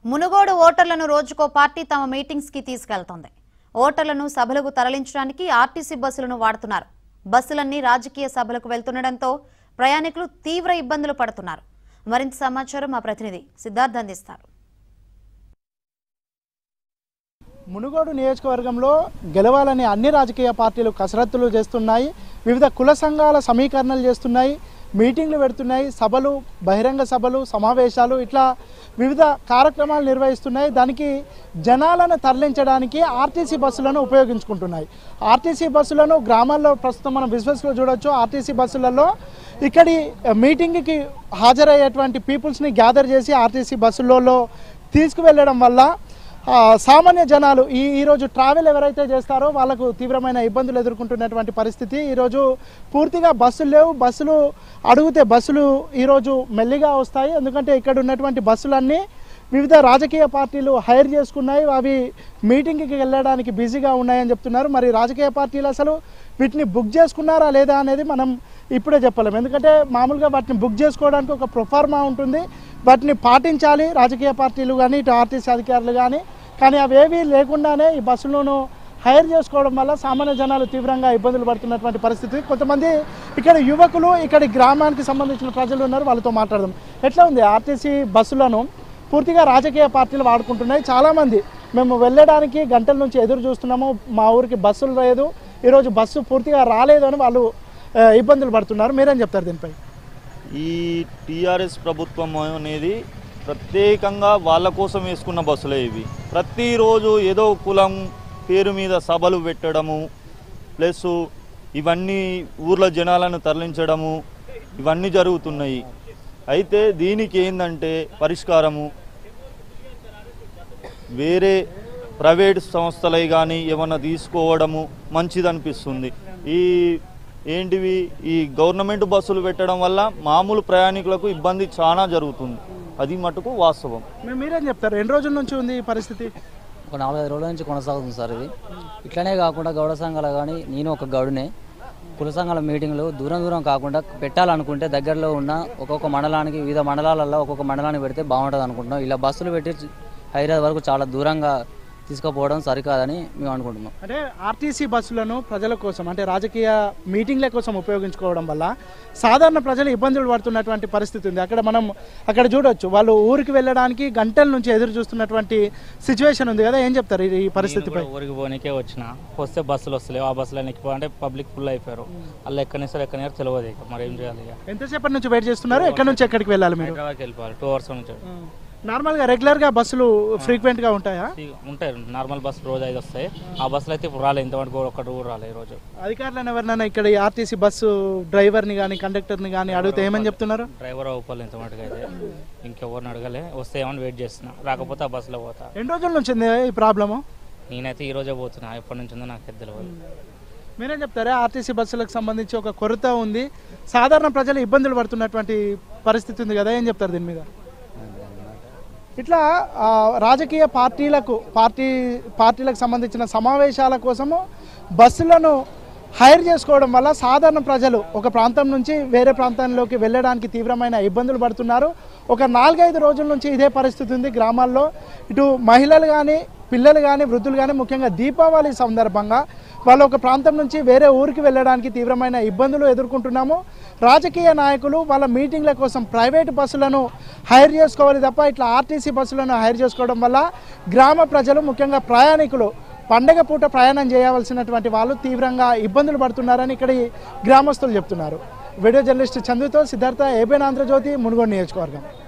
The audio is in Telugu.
మునుగోడు ఓటర్లను రోజుకో పార్టీ తమ మీటింగ్స్ కి తీసుకెళ్తోంది ఓటర్లను సభలకు తరలించడానికి ఆర్టీసీ బస్సులను వాడుతున్నారు బస్సులన్నీ రాజకీయ సభలకు వెళ్తుండటంతో ప్రయాణికులు తీవ్ర ఇబ్బందులు పడుతున్నారు మరింత సమాచారం మా ప్రతినిధి సిద్ధార్థ్ అందిస్తారు మునుగోడు నియోజకవర్గంలో గెలవాలని అన్ని రాజకీయ పార్టీలు కసరత్తులు చేస్తున్నాయి వివిధ కుల సంఘాల సమీకరణలు చేస్తున్నాయి మీటింగ్లు పెడుతున్నాయి సభలు బహిరంగ సభలు సమావేశాలు ఇట్లా వివిధ కార్యక్రమాలు నిర్వహిస్తున్నాయి దానికి జనాలను తరలించడానికి ఆర్టీసీ బస్సులను ఉపయోగించుకుంటున్నాయి ఆర్టీసీ బస్సులను గ్రామాల్లో ప్రస్తుతం మనం విజువల్స్లో చూడొచ్చు ఆర్టీసీ బస్సులలో ఇక్కడి మీటింగ్కి హాజరయ్యేటువంటి పీపుల్స్ని గ్యాదర్ చేసి ఆర్టీసీ బస్సులలో తీసుకువెళ్ళడం వల్ల ఆ, సామాన్య జనాలు ఈ ఈరోజు ట్రావెల్ ఎవరైతే చేస్తారో వాళ్ళకు తీవ్రమైన ఇబ్బందులు ఎదుర్కొంటున్నటువంటి పరిస్థితి ఈరోజు పూర్తిగా బస్సులు లేవు బస్సులు అడిగితే బస్సులు ఈరోజు మెల్లిగా వస్తాయి ఎందుకంటే ఇక్కడ ఉన్నటువంటి బస్సులన్నీ వివిధ రాజకీయ పార్టీలు హైర్ చేసుకున్నాయి అవి మీటింగ్కి వెళ్ళడానికి బిజీగా ఉన్నాయని చెప్తున్నారు మరి రాజకీయ పార్టీలు అసలు వీటిని బుక్ చేసుకున్నారా లేదా అనేది మనం ఇప్పుడే చెప్పలేము ఎందుకంటే మామూలుగా వాటిని బుక్ చేసుకోవడానికి ఒక ప్రొఫార్మా ఉంటుంది వాటిని పాటించాలి రాజకీయ పార్టీలు కానీ ఇటు ఆర్టీసీ అధికారులు కానీ కానీ అవేవి లేకుండానే ఈ బస్సులను హైర్ చేసుకోవడం వల్ల సామాన్య జనాలు తీవ్రంగా ఇబ్బందులు పడుతున్నటువంటి పరిస్థితి కొంతమంది ఇక్కడ యువకులు ఇక్కడ గ్రామానికి సంబంధించిన ప్రజలు ఉన్నారు వాళ్ళతో మాట్లాడదాం ఎట్లా ఉంది ఆర్టీసీ బస్సులను పూర్తిగా రాజకీయ పార్టీలు వాడుకుంటున్నాయి చాలామంది మేము వెళ్ళడానికి గంటల నుంచి ఎదురు చూస్తున్నాము మా ఊరికి బస్సులు లేదు ఈరోజు బస్సు పూర్తిగా రాలేదు అని వాళ్ళు ఆ, ఇబ్బందులు పడుతున్నారు మీరేం చెప్తారు దీనిపై ఈ టీఆర్ఎస్ ప్రభుత్వం అనేది ప్రత్యేకంగా వాళ్ళ కోసం వేసుకున్న బస్సులే ఇవి ప్రతిరోజు ఏదో కులం పేరు మీద సభలు పెట్టడము ప్లస్ ఇవన్నీ ఊర్ల జనాలను తరలించడము ఇవన్నీ జరుగుతున్నాయి అయితే దీనికి ఏంటంటే పరిష్కారము వేరే ప్రైవేట్ సంస్థలవి కానీ ఏమన్నా తీసుకోవడము మంచిదనిపిస్తుంది ఈ ఏంటివి ఈ గవర్నమెంట్ బస్సులు పెట్టడం వల్ల మామూలు ప్రయాణికులకు ఇబ్బంది చాలా జరుగుతుంది అది మటుకు వాస్తవం మీ- మీరేం చెప్తారు ఎన్ని రోజుల నుంచి ఉంది ఈ పరిస్థితి ఒక నాలుగైదు రోజుల నుంచి కొనసాగుతుంది సార్ ఇది ఇట్లనే కాకుండా గౌడ సంఘాలు కానీ నేను ఒక గౌడునే కుల సంఘాల మీటింగ్లు దూరం దూరం కాకుండా పెట్టాలనుకుంటే దగ్గరలో ఉన్న ఒక్కొక్క మండలానికి వివిధ మండలాలలో ఒక్కొక్క మండలానికి పెడితే బాగుంటుంది అనుకుంటున్నాం ఇలా బస్సులు పెట్టి హైదరాబాద్ వరకు చాలా దూరంగా తీసుకుపోవడం సరికాదని మేము అనుకుంటున్నాం అంటే ఆర్టీసీ బస్సులను ప్రజల కోసం అంటే రాజకీయ మీటింగ్ల కోసం ఉపయోగించుకోవడం వల్ల సాధారణ ప్రజలు ఇబ్బందులు పడుతున్నటువంటి పరిస్థితి ఉంది అక్కడ మనం అక్కడ చూడొచ్చు వాళ్ళు ఊరికి వెళ్ళడానికి గంటల నుంచి ఎదురు చూస్తున్నటువంటి సిచ్యువేషన్ ఉంది కదా ఏం చెప్తారు ఈ- ఈ పరిస్థితిపై నేను కూడా ఊరికి పోనీకే వచ్చిన వస్తే బస్సులు వస్తలేవు ఆ బస్సులు ఎక్కిపో అంటే పబ్లిక్ ఫుల్ అయిపోయారు వాళ్ళు ఎక్కడనే ఎక్కడనే తెలియదు ఇక మరి ఏం చేయాలి ఇక ఎంతసేపటి నుంచి వెయిట్ చేస్తున్నారు ఎక్కడి నుంచి ఎక్కడికి వెళ్ళాలి మీరు హైదరాబాద్కి వెళ్ళిపోవాలి టూ అవర్స్ నుంచి నార్మల్గా రెగ్యులర్గా బస్సులు ఫ్రీక్వెంట్గా ఉంటాయా ఇక ఉంటాయి నార్మల్ బస్సు రోజు ఐదు వస్తాయి ఆ బస్సులు అయితే ఇప్పుడు రాలేదు ఇంతవరకు ఒక్కటి కూడా రాలేదు ఈ రోజు అధికారులను ఎవరినైనా ఇక్కడ ఈ ఆర్టీసీ బస్సు డ్రైవర్ని కానీ కండక్టర్ని కానీ అడిగితే ఏమని చెప్తున్నారు డ్రైవర్ అవ్వాలి ఇంతవరకు అయితే ఇంకెవరిని అడగలే వస్తే ఏమని వెయిట్ చేస్తున్నా రాకపోతే ఆ బస్సులో పోతా ఎన్ని రోజుల నుంచి ఉంది ఈ ప్రాబ్లము నేనైతే ఈ రోజే పోతున్నా ఎప్పటి నుంచి ఉందో నాకు తెలియదు మీరేం చెప్తారా ఆర్టీసీ బస్సులకు సంబంధించి ఒక కొరత ఉంది సాధారణ ప్రజలు ఇబ్బందులు పడుతున్నటువంటి పరిస్థితి ఉంది కదా ఏం చెప్తారు దీని మీద ఇట్లా ఆ, రాజకీయ పార్టీలకు పార్టీ పార్టీలకు సంబంధించిన సమావేశాల కోసము బస్సులను హైర్ చేసుకోవడం వల్ల సాధారణ ప్రజలు ఒక ప్రాంతం నుంచి వేరే ప్రాంతంలోకి వెళ్ళడానికి తీవ్రమైన ఇబ్బందులు పడుతున్నారు ఒక నాలుగైదు రోజుల నుంచి ఇదే పరిస్థితి ఉంది గ్రామాల్లో ఇటు మహిళలు కానీ పిల్లలు కానీ వృద్ధులు కానీ ముఖ్యంగా దీపావళి సందర్భంగా వాళ్ళు ఒక ప్రాంతం నుంచి వేరే ఊరికి వెళ్ళడానికి తీవ్రమైన ఇబ్బందులు ఎదుర్కొంటున్నాము రాజకీయ నాయకులు వాళ్ళ మీటింగ్ల కోసం ప్రైవేట్ బస్సులను హైర్ చేసుకోవాలి తప్ప ఇట్లా ఆర్టీసీ బస్సులను హైర్ చేసుకోవడం వల్ల గ్రామ ప్రజలు ముఖ్యంగా ప్రయాణికులు పండగ పూట ప్రయాణం చేయవలసినటువంటి వాళ్ళు తీవ్రంగా ఇబ్బందులు పడుతున్నారని ఇక్కడి గ్రామస్తులు చెప్తున్నారు video journalist చందుతో Siddhartha ABN Andhra Jyothi Munugode నియోజకవర్గం